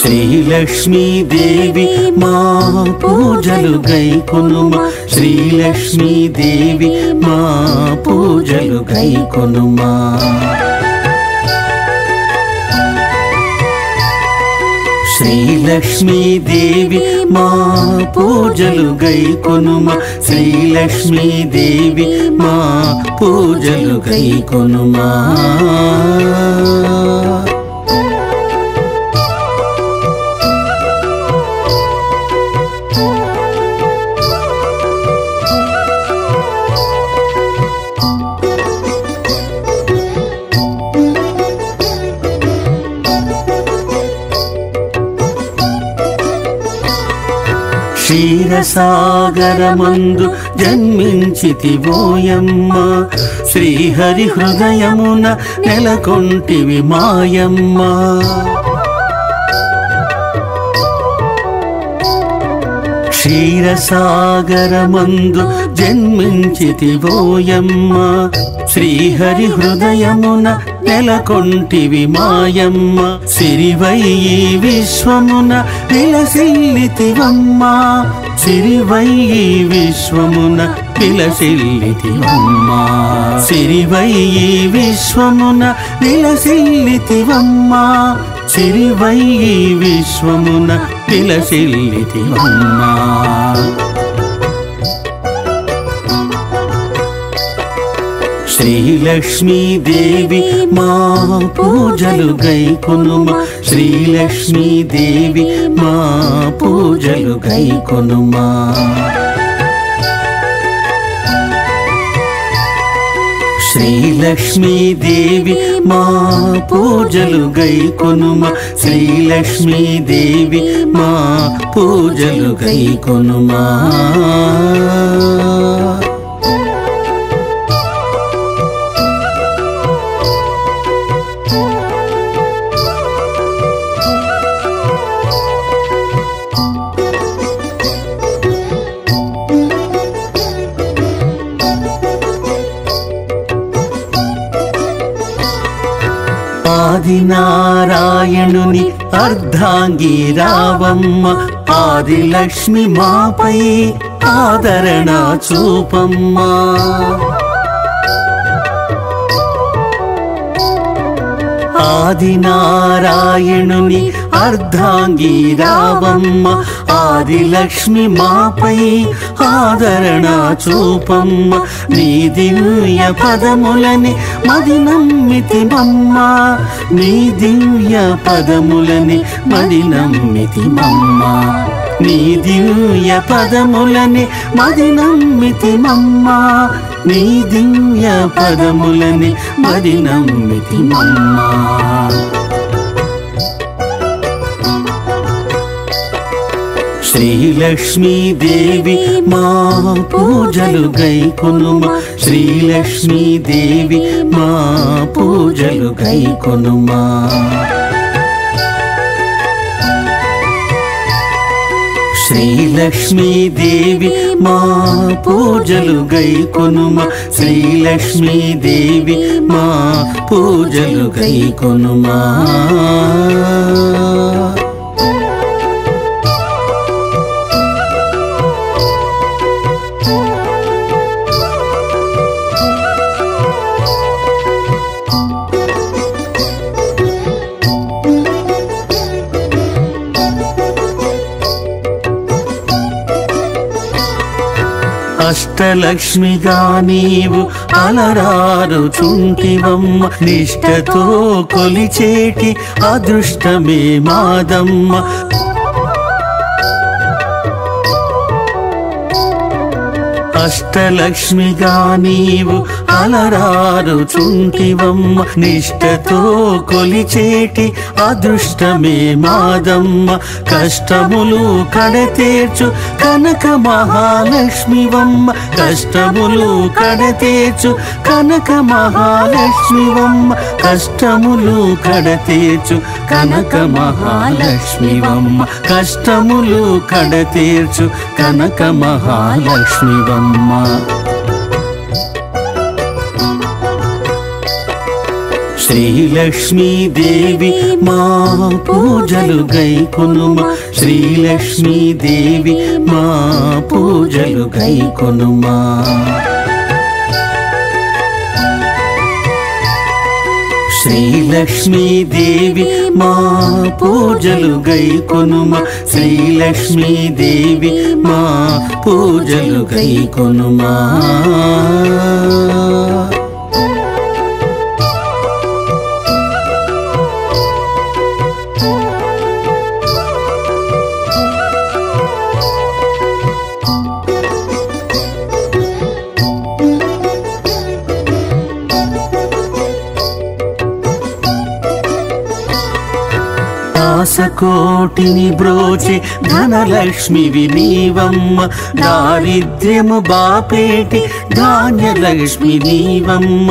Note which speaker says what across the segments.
Speaker 1: శ్రీలక్ష్మీదేవి మా పూజలు గైకొనుమా శ్రీలక్ష్మీదేవి మా పూజలు గైకొనుమా శ్రీలక్ష్మీదేవి మా పూజలు గైకొనుమా శ్రీలక్ష్మీదేవి మా పూజలు గైకొనుమా క్షీరసాగరమందు జన్మించితివోయమ్మ శ్రీహరి హృదయమున నెలకొంటివి మాయమ్మ క్షీరసాగరమందు జన్మించితివోయమ్మ శ్రీహరి హృదయమున నెలకొంటివి మాయమ్మ సిరివై ఈ విశ్వమున విలసిల్లితివమ్మ సిరివై ఈ విశ్వమున విలసిల్లితివమ్మ సిరివై ఈ విశ్వమున విలసిల్లితివమ్మ సిరివై ఈ విశ్వమున విలసిల్లితివమ్మ శ్రీలక్ష్మీదేవి మా పూజలు గైకొనుమా శ్రీలక్ష్మీదేవి మా పూజలు గైకొనుమా శ్రీలక్ష్మీదేవి మా పూజలు గైకొనుమా శ్రీలక్ష్మీదేవి మా పూజలు గైకొనుమా ఆదినారాయణుని అర్ధాంగి రావమ్మ ఆదిలక్ష్మి మాపై ఆదరణ చూపమ్మా ఆదినారాయణుని అర్ధాంగి రావమ్మ ఆదిలక్ష్మి మాపై ఆదరణ చూపమ్మ నీ దివ్య పదములని మది నమ్మితి మమ్మ నీ దివ్య పదములని మది నమ్మితి మమ్మ నీ దివ్య పదములని మది నమ్మితి మమ్మ నీ దివ్య పదములని మది నమ్మితి మమ్మ శ్రీలక్ష్మీదేవి మా పూజలు గైకొనుమా శ్రీలక్ష్మీదేవి మా పూజలు గైకొనుమా శ్రీలక్ష్మీదేవి మా పూజలు గైకొనుమా శ్రీలక్ష్మీదేవి మా పూజలు గైకొనుమా అష్టలక్ష్మిగా నీవు అలరారు చుంటివమ్మ నిష్టతో కొలిచేటి అదృష్టమే మాదమ్మ అష్టలక్ష్మిగా నీవు అలరారు చుంటివమ్మ నిష్టతో కొలిచేటి అదృష్టమే మాదమ్మ కష్టములు కడతేర్చు కనక మహాలక్ష్మివమ్మ కష్టములు కడతేర్చు కనక మహాలక్ష్మివమ్మ కష్టములు కడతీర్చు కనక మహాలక్ష్మివమ్మ కష్టములు కడతీర్చు కనక మహాలక్ష్మివమ్మ శ్రీలక్ష్మీదేవి మా పూజలు గైకొనుమా శ్రీలక్ష్మీదేవి మా పూజలు గైకొనుమా శ్రీలక్ష్మీదేవి మా పూజలు గైకొనుమా శ్రీలక్ష్మీదేవి మా పూజలు గైకొనుమా దాసకోటిని బ్రోచి ధనలక్ష్మివి నీవమ్మ దారిద్ర్యము బాపేటి ధాన్యలక్ష్మి నీవమ్మ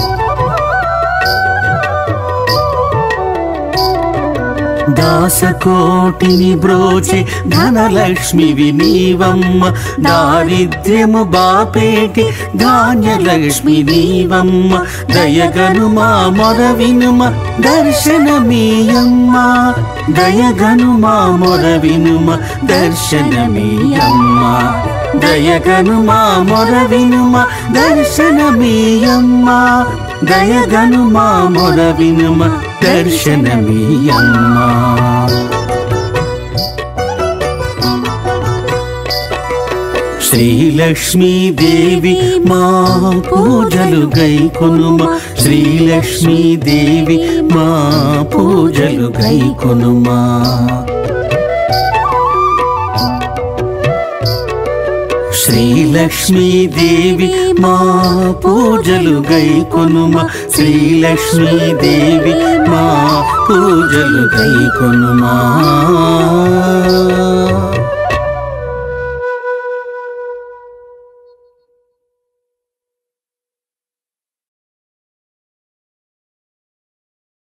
Speaker 1: దాసకోటిని బ్రోచి ధనలక్ష్మివి నీవమ్మ దారిద్ర్యము బాపేటి ధాన్యలక్ష్మి నీవమ్మ దయగను మా మొర వినుమ దర్శనమీయమ్మ దయగను మా మొర వినుమ దర్శనమీయమ్మ దయగను మా మొర వినుమ దర్శనమీయమ్మ దయగను మా మొర వినుమ దర్శనమీయమ్మ శ్రీలక్ష్మీదేవి మా పూజలు గైకొనుమా శ్రీలక్ష్మీదేవి మా పూజలు గైకొనుమా శ్రీలక్ష్మీదేవి మా పూజలు గైకొనుమా శ్రీలక్ష్మీదేవి మా పూజలు గైకొనుమా